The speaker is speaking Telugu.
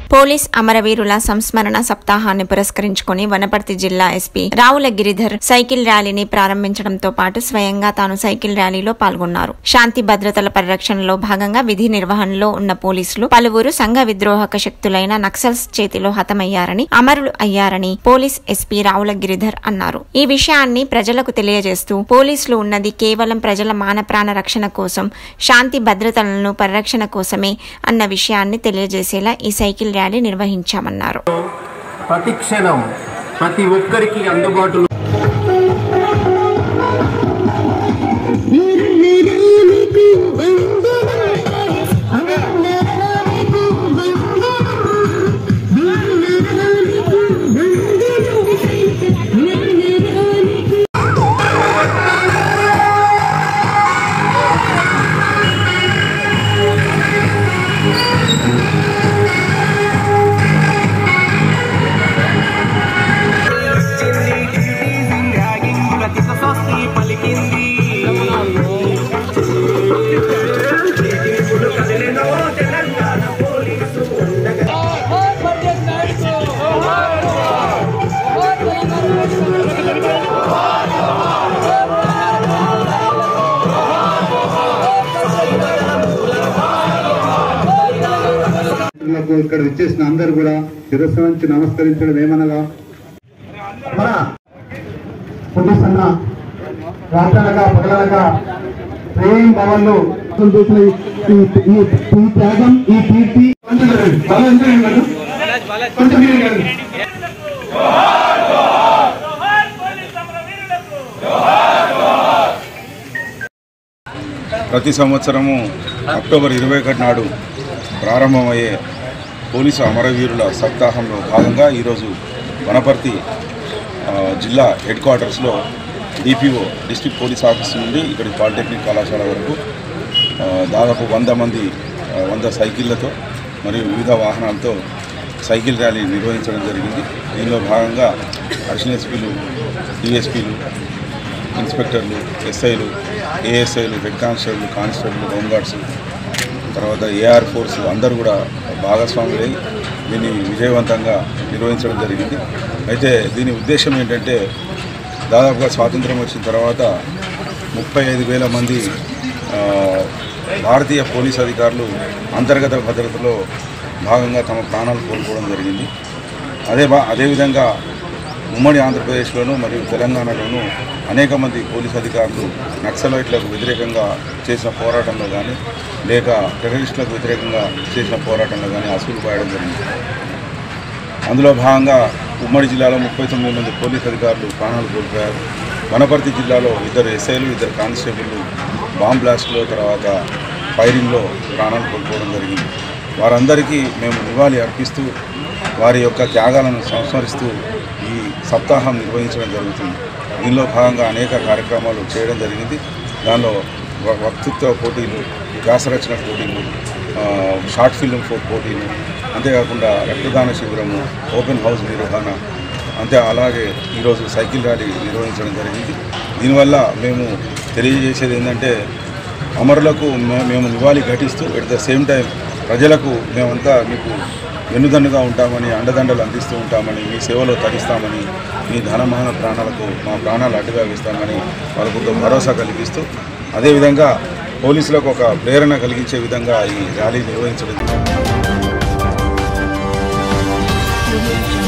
పోలీస్ అమరవీరుల సంస్మరణ సప్తాహాన్ని పురస్కరించుకుని వనపర్తి జిల్లా ఎస్పీ రావుల గిరిధర్ సైకిల్ ర్యాలీని ప్రారంభించడంతో పాటు స్వయంగా తాను సైకిల్ ర్యాలీలో పాల్గొన్నారు శాంతి భద్రతల పరిరక్షణలో భాగంగా విధి నిర్వహణలో ఉన్న పోలీసులు పలువురు సంఘ విద్రోహక శక్తులైన నక్సల్స్ చేతిలో హతమయ్యారని అమరులు అయ్యారని పోలీస్ ఎస్పీ రావుల గిరిధర్ అన్నారు ఈ విషయాన్ని ప్రజలకు తెలియజేస్తూ పోలీసులు ఉన్నది కేవలం ప్రజల మానప్రాణ రక్షణ కోసం శాంతి భద్రతలను పరిరక్షణ కోసమే అన్న విషయాన్ని తెలియజేసేలా ఈ సైకిల్ ర్యాలీ నిర్వహించామన్నారు ప్రతి క్షణం ప్రతి ఒక్కరికి అందుబాటులో మిత్రులకు ఇక్కడ విచ్చేసిన అందరూ కూడా శిరస్సు నుంచి నమస్కరించడం ఏమనగా మన పోలీస్ అన్న రాత్రనక పగలనక ప్రేమ్ భవన్లు చేసిన ఈ- ఈ ఈ త్యాగం ఈ కీర్తి కొంచెం జరగండి. బాగా ఎంజాయ్ చేయండి. కొంచెం మీరు జరగండి. ప్రతి సంవత్సరము అక్టోబర్ ఇరవై ఒకటి నాడు ప్రారంభమయ్యే పోలీసు అమరవీరుల సప్తాహంలో భాగంగా ఈరోజు వనపర్తి ఆ, జిల్లా హెడ్ క్వార్టర్స్లో డిపిఓ డిస్ట్రిక్ట్ పోలీస్ ఆఫీస్ నుండి ఇక్కడి పాలిటెక్నిక్ కళాశాల వరకు ఆ, దాదాపు వంద మంది ఆ, వంద సైకిళ్లతో మరియు వివిధ వాహనాలతో సైకిల్ ర్యాలీ నిర్వహించడం జరిగింది దీనిలో భాగంగా అడిషనల్ ఎస్పీలు డిఎస్పీలు ఇన్స్పెక్టర్లు ఎస్ఐలు ఏఎస్ఐలు హెడ్ కానిస్టేబుల్ కానిస్టేబుల్ హోంగార్డ్స్ తర్వాత ఏఆర్ ఫోర్స్ అందరూ కూడా భాగస్వాములై దీన్ని విజయవంతంగా నిర్వహించడం జరిగింది అయితే దీని ఉద్దేశం ఏంటంటే దాదాపుగా స్వాతంత్రం వచ్చిన తర్వాత ముప్పై ఐదు వేల మంది ఆ, భారతీయ పోలీస్ అధికారులు అంతర్గత భద్రతలో భాగంగా తమ ప్రాణాలు కోల్పోవడం జరిగింది అదే బా అదేవిధంగా ఉమ్మడి ఆంధ్రప్రదేశ్లోను మరియు తెలంగాణలోను అనేక మంది పోలీస్ అధికారులు నక్సలైట్లకు వ్యతిరేకంగా చేసిన పోరాటంలో కానీ లేక టెర్రరిస్టులకు వ్యతిరేకంగా చేసిన పోరాటంలో కానీ అసూలు పాయడం జరిగింది అందులో భాగంగా ఉమ్మడి జిల్లాలో ముప్పై తొమ్మిది మంది పోలీస్ అధికారులు ప్రాణాలు కోల్పోయారు వనపర్తి జిల్లాలో ఇద్దరు ఎస్ఐలు ఇద్దరు కానిస్టేబుల్లు బాంబ్ బ్లాస్ట్లో తర్వాత ఫైరింగ్లో ప్రాణాలు కోల్పోవడం జరిగింది వారందరికీ మేము నివాళి అర్పిస్తూ వారి యొక్క త్యాగాలను సంస్మరిస్తూ ఈ సప్తాహం నిర్వహించడం జరుగుతుంది దీనిలో భాగంగా అనేక కార్యక్రమాలు చేయడం జరిగింది దానిలో వ- వక్తృత్వ పోటీలు వ్యాసరచన పోటీలు ఆ, షార్ట్ ఫిల్మ్ ఫో పోటీలు అంతేకాకుండా రక్తదాన శిబిరము ఓపెన్ హౌస్ నిర్వహణ అంతే అలాగే ఈరోజు సైకిల్ ర్యాలీ నిర్వహించడం జరిగింది దీనివల్ల మేము తెలియజేసేది ఏంటంటే అమరులకు మే- మేము నివాళి ఘటిస్తూ ఎట్ ద సేమ్ టైం ప్రజలకు మేమంతా మీకు వెన్నుదన్నుగా ఉంటామని అండదండలు అందిస్తూ ఉంటామని మీ సేవలో తరిస్తామని మీ ధనమాన ప్రాణాలకు మా ప్రాణాలు అడ్డుగా వేస్తామని వాళ్ళకు ఒక భరోసా కలిగిస్తూ అదేవిధంగా పోలీసులకు ఒక ప్రేరణ కలిగించే విధంగా ఈ ర్యాలీ నిర్వహించడం Thank you.